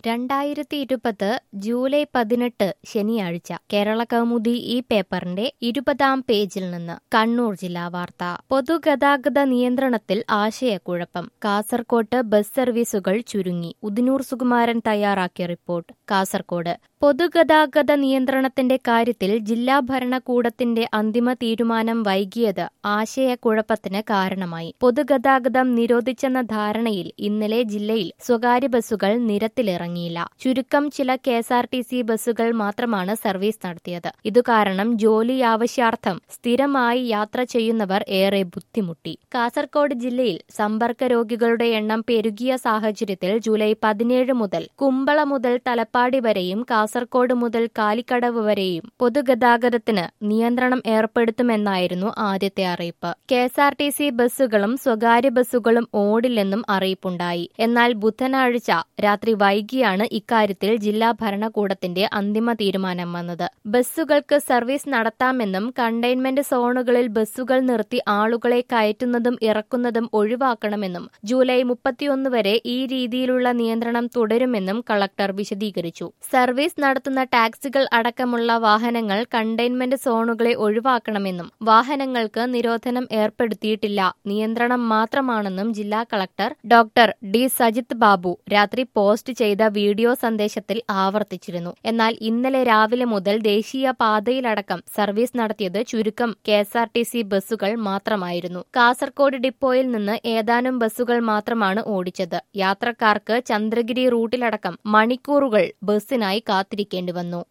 രണ്ടായിരത്തി ഇരുപത് ജൂലൈ പതിനെട്ട് ശനിയാഴ്ച കേരള കൗമുദി ഈ പേപ്പറിന്റെ ഇരുപതാം പേജിൽ നിന്ന് കണ്ണൂർ ജില്ലാ വാർത്ത പൊതുഗതാഗത നിയന്ത്രണത്തിൽ ആശയക്കുഴപ്പം കാസർകോട്ട് ബസ് സർവീസുകൾ ചുരുങ്ങി ഉദിനൂർ സുകുമാരൻ തയ്യാറാക്കിയ റിപ്പോർട്ട് കാസർകോട് പൊതുഗതാഗത നിയന്ത്രണത്തിന്റെ കാര്യത്തിൽ ജില്ലാ ഭരണകൂടത്തിന്റെ അന്തിമ തീരുമാനം വൈകിയത് ആശയക്കുഴപ്പത്തിന് കാരണമായി പൊതുഗതാഗതം നിരോധിച്ചെന്ന ധാരണയിൽ ഇന്നലെ ജില്ലയിൽ സ്വകാര്യ ബസ്സുകൾ നിരത്തിലിറങ്ങിയില്ല ചുരുക്കം ചില K S R T C ബസ്സുകൾ മാത്രമാണ് സർവീസ് നടത്തിയത് ഇതുകാരണം ജോലി ആവശ്യാർത്ഥം സ്ഥിരമായി യാത്ര ചെയ്യുന്നവർ ഏറെ ബുദ്ധിമുട്ടി കാസർഗോഡ് ജില്ലയിൽ സമ്പർക്ക രോഗികളുടെ എണ്ണം പെരുകിയ സാഹചര്യത്തിൽ ജൂലൈ പതിനേഴ് മുതൽ കുമ്പള മുതൽ തലപ്പാടി വരെയും കാസർഗോഡ് മുതൽ കാലിക്കടവ് വരെയും പൊതുഗതാഗതത്തിന് നിയന്ത്രണം ഏർപ്പെടുത്തുമെന്നായിരുന്നു ആദ്യത്തെ അറിയിപ്പ് K S R T C ബസ്സുകളും സ്വകാര്യ ബസ്സുകളും ഓടില്ലെന്നും അറിയിപ്പുണ്ടായി എന്നാൽ ബുധനാഴ്ച രാത്രി വൈകിയാണ് ഇക്കാര്യത്തിൽ ജില്ലാ ഭരണകൂടത്തിന്റെ അന്തിമ തീരുമാനം വന്നത് ബസ്സുകൾക്ക് സർവീസ് നടത്താമെന്നും കണ്ടെയ്ൻമെന്റ് സോണുകളിൽ ബസ്സുകൾ നിർത്തി ആളുകളെ കയറ്റുന്നതും ഇറക്കുന്നതും ഒഴിവാക്കണമെന്നും ജൂലൈ മുപ്പത്തിയൊന്ന് വരെ ഈ രീതിയിലുള്ള നിയന്ത്രണം തുടരുമെന്നും കളക്ടർ വിശദീകരിച്ചു സർവീസ് നടത്തുന്ന ടാക്സികൾ അടക്കമുള്ള വാഹനങ്ങൾ കണ്ടെയ്ൻമെന്റ് സോണുകളെ ഒഴിവാക്കണമെന്നും വാഹനങ്ങൾക്ക് നിരോധനം ഏർപ്പെടുത്തിയിട്ടില്ല നിയന്ത്രണം മാത്രമാണെന്നും ജില്ലാ collector doctor D Sajith Babu രാത്രി പോസ്റ്റ് ചെയ്ത വീഡിയോ സന്ദേശത്തിൽ ആവർത്തിച്ചിരുന്നു എന്നാൽ ഇന്നലെ രാവിലെ മുതൽ ദേശീയ പാതയിലടക്കം സർവീസ് നടത്തിയത് ചുരുക്കം K S R T C ബസ്സുകൾ മാത്രമായിരുന്നു കാസർകോട് ഡിപ്പോയിൽ നിന്ന് ഏതാനും ബസ്സുകൾ മാത്രമാണ് ഓടിച്ചത് യാത്രക്കാർക്ക് ചന്ദ്രഗിരി റൂട്ടിലടക്കം മണിക്കൂറുകൾ ബസ്സിനായി കാത്തിരിക്കേണ്ടി വന്നു